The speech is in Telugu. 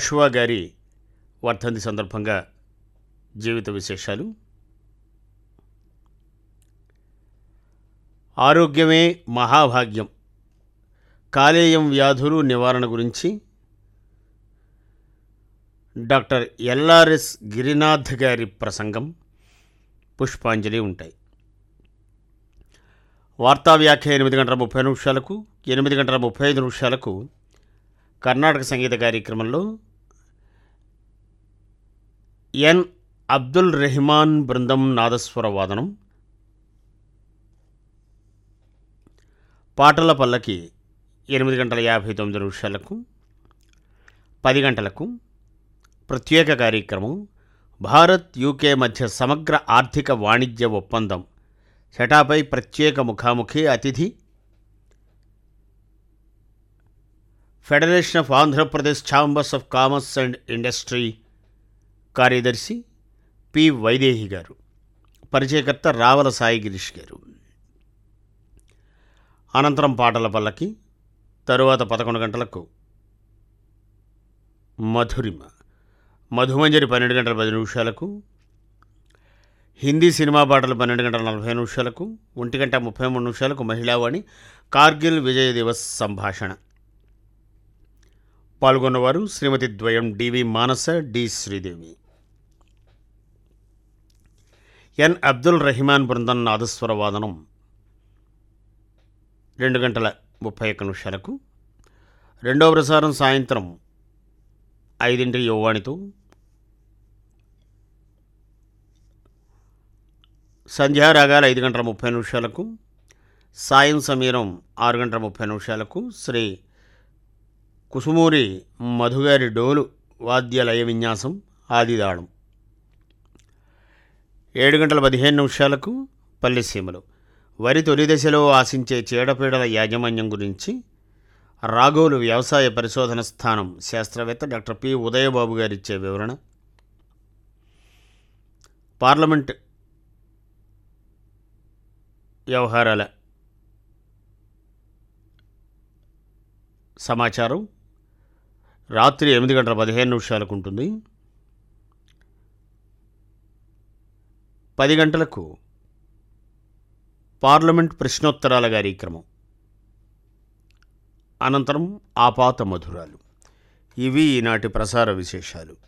జాషువా గారి వర్ధంతి సందర్భంగా జీవిత విశేషాలు ఆరోగ్యమే మహాభాగ్యం కాలేయం వ్యాధులు నివారణ గురించి డాక్టర్ ఎల్ఆర్ఎస్ గిరినాథ్ గారి ప్రసంగం పుష్పాంజలి ఉంటాయి వార్తా వ్యాఖ్య ఎనిమిది గంటల ముప్పై నిమిషాలకు ఎనిమిది గంటల ముప్పై ఐదు నిమిషాలకు కర్ణాటక సంగీత కార్యక్రమంలో ఎన్ అబ్దుల్ రెహమాన్ బృందం నాదస్వర వాదనం పాటల పల్లకి ఎనిమిది గంటల యాభై తొమ్మిది నిమిషాలకు పది గంటలకు ప్రత్యేక కార్యక్రమం భారత్ యూకే మధ్య సమగ్ర ఆర్థిక వాణిజ్య ఒప్పందం సెటాపై ప్రత్యేక ముఖాముఖి అతిథి federation of Andhra Pradesh chambers of commerce and industry కార్యదర్శి పి వైదేహి గారు పరిచయకర్త రావల సాయి గిరీష్ గారు అనంతరం పాటల పల్లకి తరువాత పదకొండు గంటలకు మధురిమ మధుమంజరి పన్నెండు గంటల పది నిమిషాలకు హిందీ సినిమా పాటలు పన్నెండు గంటల నలభై నిమిషాలకు ఒంటి గంట ముప్పై మూడు నిమిషాలకు మహిళావాణి కార్గిల్ విజయ దివస్ సంభాషణ పాల్గొన్నవారు శ్రీమతి ద్వయం DV Manasa D Sridevi N Abdul Rahiman బృందం నాదస్వర వాదనం రెండు గంటల ముప్పై ఒక్క నిమిషాలకు రెండవ ప్రసారం సాయంత్రం ఐదింటి యువవాణితో సంధ్యారాగాలు ఐదు గంటల ముప్పై నిమిషాలకు సాయం సమీరం ఆరు గంటల ముప్పై నిమిషాలకు శ్రీ కుసుమూరి మధుగారి డోలు వాద్య లయ విన్యాసం ఆదిదాళం ఏడు గంటల పదిహేను నిమిషాలకు పల్లెసీమలు వరి తొలి దశలో ఆశించే చీడపీడల యాజమాన్యం గురించి రాగోలు వ్యవసాయ పరిశోధన స్థానం శాస్త్రవేత్త డాక్టర్ పి ఉదయబాబు గారిచ్చే వివరణ పార్లమెంట్ వ్యవహారాల సమాచారం రాత్రి ఎనిమిది గంటల పదిహేను నిమిషాలకు ఉంటుంది పది గంటలకు పార్లమెంట్ ప్రశ్నోత్తరాల కార్యక్రమం అనంతరం ఆపాత మధురాలు ఇవి ఈనాటి ప్రసార విశేషాలు